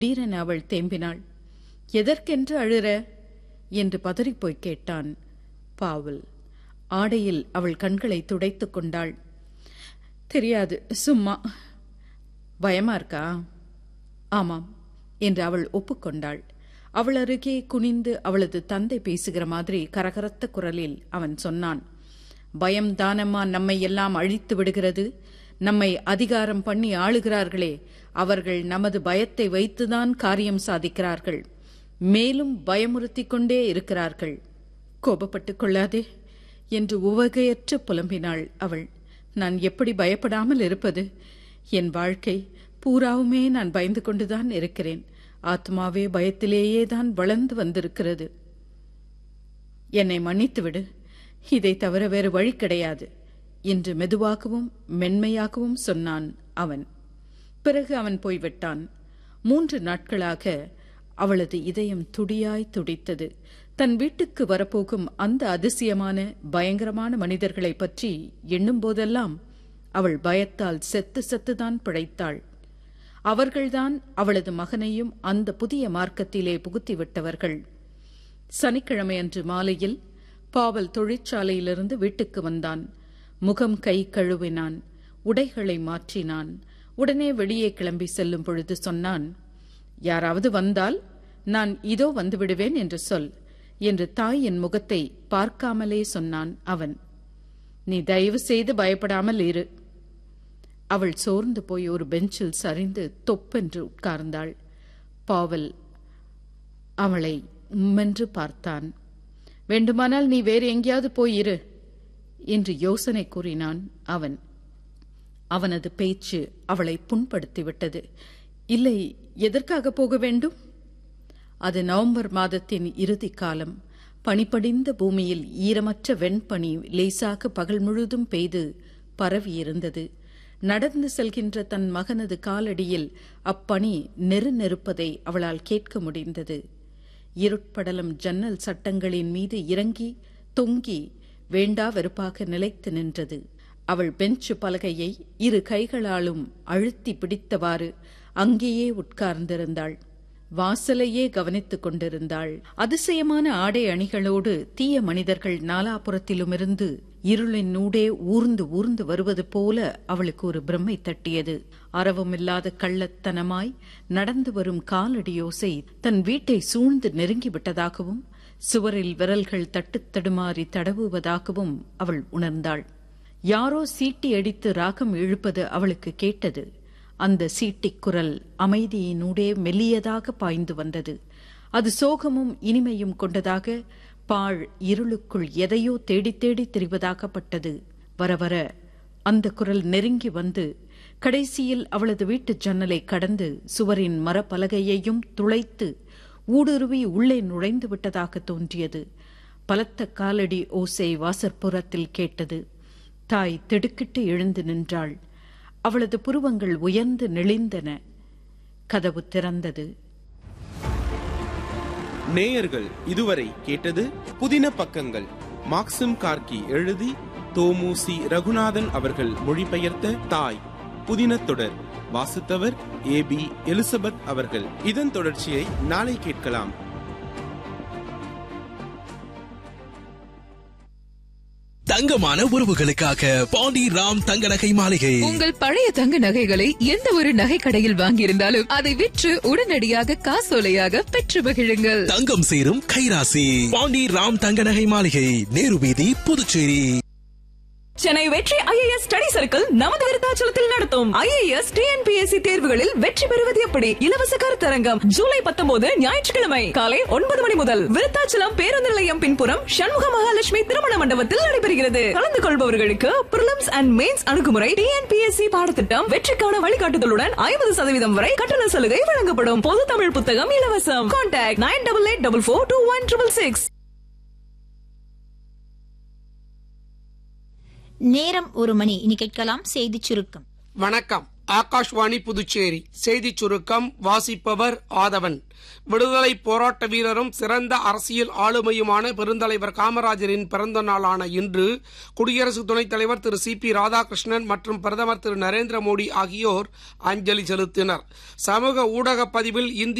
திடீரென அவள் தேம்பினாள் எதற்கென்று அழுற என்று பதறிப்போய் கேட்டான் பாவல் ஆடையில் அவள் கண்களை துடைத்துக் கொண்டாள் தெரியாது சும்மா பயமா இருக்கா ஆமாம் என்று அவள் ஒப்புக்கொண்டாள் அவள் அருகே குனிந்து அவளது தந்தை பேசுகிற மாதிரி கரகரத்த குரலில் அவன் சொன்னான் பயம் தானம்மா நம்மை எல்லாம் அழித்து விடுகிறது நம்மை அதிகாரம் பண்ணி ஆளுகிறார்களே அவர்கள் நமது பயத்தை வைத்துதான் காரியம் சாதிக்கிறார்கள் மேலும் பயமுறுத்திக் கொண்டே இருக்கிறார்கள் கோபப்பட்டுக் கொள்ளாதே என்று உவகையற்று புலம்பினாள் அவள் நான் எப்படி பயப்படாமல் இருப்பது என் வாழ்க்கை பூராவுமே நான் பயந்து கொண்டுதான் இருக்கிறேன் ஆத்மாவே பயத்திலேயே தான் வளர்ந்து வந்திருக்கிறது என்னை மன்னித்துவிடு இதை தவிர வேறு வழி கிடையாது என்று மெதுவாகவும் மென்மையாகவும் சொன்னான் அவன் பிறகு அவன் போய்விட்டான் மூன்று நாட்களாக அவளது இதயம் துடியாய் துடித்தது தன் வீட்டுக்கு வரப்போகும் அந்த அதிசயமான பயங்கரமான மனிதர்களைப் பற்றி எண்ணும் போதெல்லாம் அவள் பயத்தால் செத்து செத்துதான் பிழைத்தாள் அவர்கள்தான் அவளது மகனையும் அந்த புதிய மார்க்கத்திலே புகுத்திவிட்டவர்கள் சனிக்கிழமை அன்று மாலையில் பாவல் தொழிற்சாலையிலிருந்து வீட்டுக்கு வந்தான் முகம் கை கழுவினான் உடைகளை மாற்றினான் உடனே வெளியே கிளம்பி செல்லும் பொழுது சொன்னான் யாராவது வந்தால் நான் இதோ வந்துவிடுவேன் என்று சொல் என்று தாயின் முகத்தை பார்க்காமலே சொன்னான் அவன் நீ தயவு செய்து பயப்படாமல் இரு அவள் சோர்ந்து போய் ஒரு பெஞ்சில் சரிந்து தொப்பென்று உட்கார்ந்தாள் பாவல் அவளை உம்மென்று பார்த்தான் வேண்டுமானால் நீ வேறு எங்கேயாவது போய் இரு என்று யோசனை கூறினான் அவன் அவனது பேச்சு அவளை புண்படுத்திவிட்டது இல்லை எதற்காக போக வேண்டும் அது நவம்பர் மாதத்தின் இறுதி காலம் பனிப்படிந்த பூமியில் ஈரமற்ற வெண்பனி லேசாக பகல் முழுதும் பெய்து பரவியிருந்தது நடந்து செல்கின்ற தன் மகனது காலடியில் அப்பனி நெரு நெருப்பதை அவளால் கேட்க முடிந்தது இருட்படலம் ஜன்னல் சட்டங்களின் மீது இறங்கி தொங்கி வேண்டா வெறுப்பாக நிலைத்து நின்றது அவள் பெஞ்சு பலகையை இரு கைகளாலும் அழுத்தி பிடித்தவாறு அங்கேயே உட்கார்ந்திருந்தாள் வாசலையே கவனித்துக் கொண்டிருந்தாள் அதிசயமான ஆடை அணிகளோடு தீய மனிதர்கள் நாலாபுரத்திலுமிருந்து இருளினூடே ஊர்ந்து ஊர்ந்து வருவது போல அவளுக்கு ஒரு பிரம்மை தட்டியது அறவுமில்லாத கள்ளத்தனமாய் நடந்து வரும் காலடியோசை தன் வீட்டை சூழ்ந்து நெருங்கிவிட்டதாகவும் சுவரில் விரல்கள் தட்டுத் தடுமாறி தடவுவதாகவும் அவள் உணர்ந்தாள் யாரோ சீட்டி அடித்து ராகம் இழுப்பது அவளுக்கு கேட்டது அந்த சீட்டிக் குரல் அமைதியினூடே மெல்லியதாக பாய்ந்து வந்தது அது சோகமும் இனிமையும் கொண்டதாக பாழ் இருளுக்குள் எதையோ தேடித் தேடி திரிவதாகப்பட்டது வர வர அந்த குரல் நெருங்கி வந்து கடைசியில் அவளது வீட்டு ஜன்னலை கடந்து சுவரின் மரப்பலகையையும் துளைத்து ஊடுருவி உள்ளே நுழைந்து விட்டதாக தோன்றியது பலத்த காலடி ஓசை வாசற்புறத்தில் கேட்டது தாய் திடுக்கிட்டு எழுந்து நின்றாள் அவளது புருவங்கள் உயர்ந்து நெளிந்தன கதவு திறந்தது நேயர்கள் இதுவரை கேட்டது புதின பக்கங்கள் மாக்சிம் கார்கி எழுதி தோமுசி ரகுநாதன் அவர்கள் மொழிபெயர்த்த தாய் புதின தொடர் வாசித்தவர் ஏ பி எலிசபெத் அவர்கள் இதன் தொடர்ச்சியை நாளை கேட்கலாம் தங்கமான உறவுகளுக்காக பாண்டி ராம் தங்க நகை மாளிகை உங்கள் பழைய தங்க நகைகளை எந்த ஒரு நகை கடையில் வாங்கியிருந்தாலும் அதை விற்று உடனடியாக காசோலையாக பெற்று மகிழுங்கள் தங்கம் சேரும் கைராசி பாண்டி ராம் தங்க நகை மாளிகை நேரு வீதி புதுச்சேரி சென்னை வெற்றி ஐஏஎஸ் ஸ்டடி சர்க்கிள் நமது விருத்தாச்சலத்தில் நடத்தும் ஐஏஎஸ் டிஎன்பிஎஸ்சி தேர்வுகளில் வெற்றி பெறுவது எப்படி இலவச கருத்தரங்கம் ஜூலை பத்தொன்பது ஞாயிற்றுக்கிழமை காலை ஒன்பது மணி முதல் விருத்தாச்சலம் பேருந்து நிலையம் பின்புறம் சண்முக மகாலட்சுமி திருமண மண்டபத்தில் நடைபெறுகிறது கலந்து கொள்பவர்களுக்கு பிரிலிம்ஸ் அண்ட் மெயின்ஸ் அணுகுமுறை டிஎன்பிஎஸ்சி பாடத்திட்டம் வெற்றிக்கான வழிகாட்டுதலுடன் ஐம்பது சதவீதம் வரை கட்டண சலுகை வழங்கப்படும் பொது தமிழ் புத்தகம் இலவசம் contact nine double eight double four two one triple six நேரம் ஒரு மணி இனி கேட்கலாம் செய்திச் சுருக்கம் வணக்கம் ஆகாஷ்வாணி புதுச்சேரி செய்திச் சுருக்கம் வாசிப்பவர் ஆதவன் விடுதலை போராட்ட வீரரும் சிறந்த அரசியல் ஆளுமையுமான பெருந்தலைவர் காமராஜரின் பிறந்த நாளான இன்று குடியரசு துணைத் தலைவர் திரு சி பி ராதாகிருஷ்ணன் மற்றும் பிரதமர் திரு நரேந்திர மோடி ஆகியோர் அஞ்சலி செலுத்தினர் சமூக ஊடக பதிவில் இந்திய